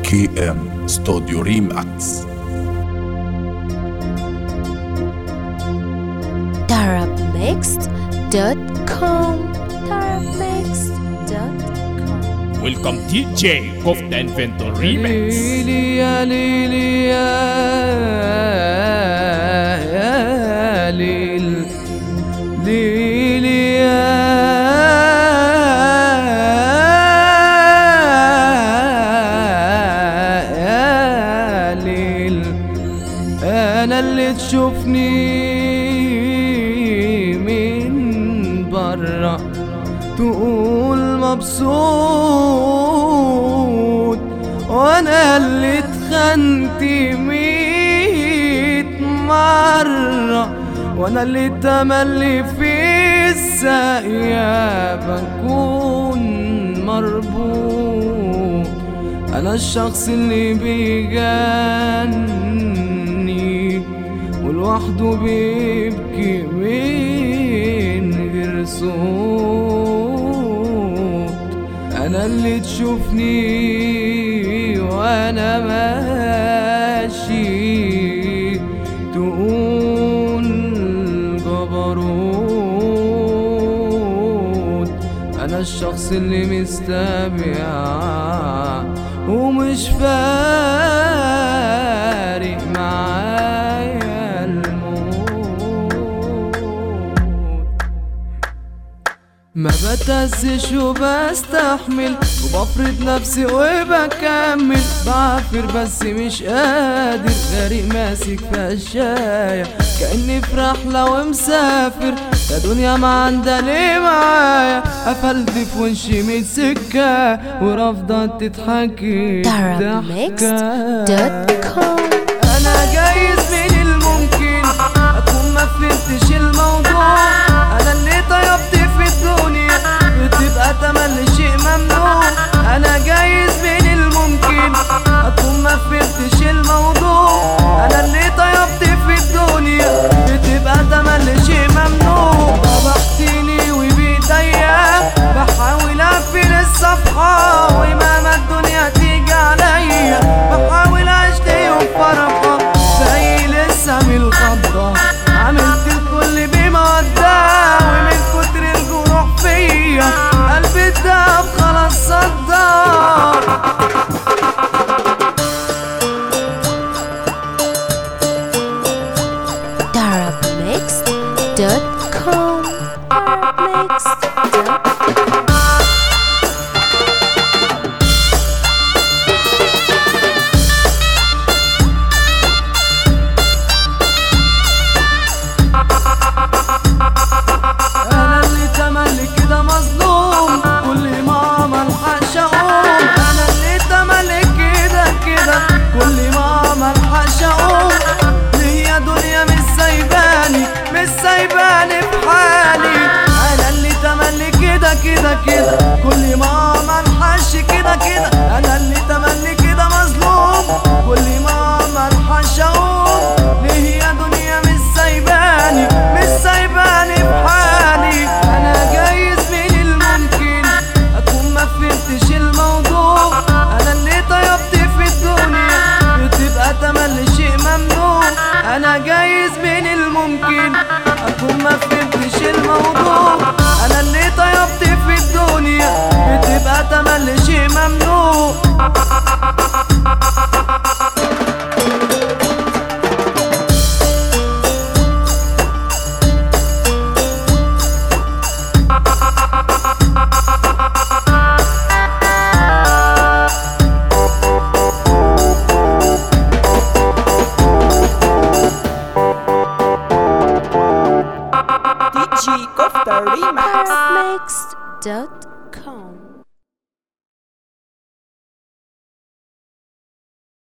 كي ام ستوديو ريماكس darabmixed.com darabmixed.com Welcome DJ Kofta Inventor Remix ليلي يا ليلي يا يا ليل ليلي يا يا ليل انا اللي تشوفني من برا تقول مبسوط وانا اللي اتخنت ميت مرة وانا اللي تملي في الساقية بكون مربوط انا الشخص اللي بيجني ولوحده بيبكي من غير صوت انا اللي تشوفني وانا ماشي تقول جبروت انا الشخص اللي مستبيع ومش فارق معايا الموت ما بتهزش وبستحمل وبفرض نفسي وبكمل بعافر بس مش قادر غريق ماسك في قشاية كأني في رحلة ومسافر يا دنيا ما عندها ليه معايا قفلت في وشي ميت سكة ورافضة تضحكي darabmixed.com انا جايز من الممكن اكون ما فهمتش الموضوع انا اللي طيبت في الدنيا بتبقى تملي شيء ممنوع انا جايز من الممكن اكون ما فهمتش الموضوع انا اللي طيبت في الدنيا بتبقى تملي شيء ممنوع ضبحتني وبايديا بحاول اقفل الصفحة ومهما الدنيا تيجي عليا بحاول اعيش يوم فرحة زي لسه من الخضة عملت الكل بمودة ومن كتر الجروح فيا قلبي الدهب خلاص صدق darabmixed.com darabmixed.com انا اللي تملي كده مظلوم كل ما عمل حاشا اقوم انا اللي تملي كده كده كل ما عمل حاشا اقوم هي دنيا مش سايباني مش سايباني في حالي انا اللي تملي كده كده كده كل ما عمل حش كده كده انا اللي تملي كده مظلوم كل ما عمل حاشا اقوم هي دنيا مش سايباني مش سايباني في حالي انا جايز من الممكن اكون ما فهمتش الموضوع انا اللي طيبت في الدنيا بتبقى تملي شيء ممنوع انا جايز من الممكن اكون ما فهمتش الموضوع انا اللي طيبت في الدنيا بتبقى تملي شيء ممنوع DJ Kofta Remix darabmixed.com